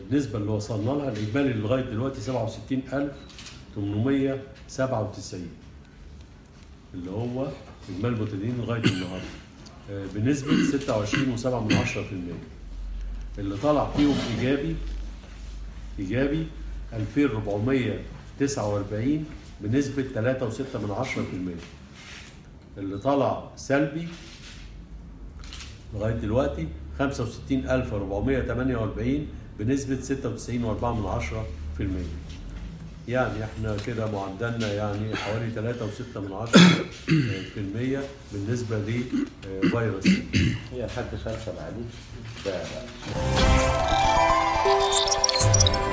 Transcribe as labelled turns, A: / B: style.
A: النسبة اللي وصلنا لها الإجمالي لغاية دلوقتي 67897 اللي هو إجمالي المبتدئين لغاية النهاردة آه، بنسبة 26.7% اللي طلع فيهم إيجابي إيجابي 2449 بنسبة 3.6% اللي طلع سلبي لغاية دلوقتي 65448 بنسبة 96.4% يعني احنا كده معدلنا يعني حوالي 3.6% بالنسبة لفيروس سي.
B: هي لحد خمسة معلش ده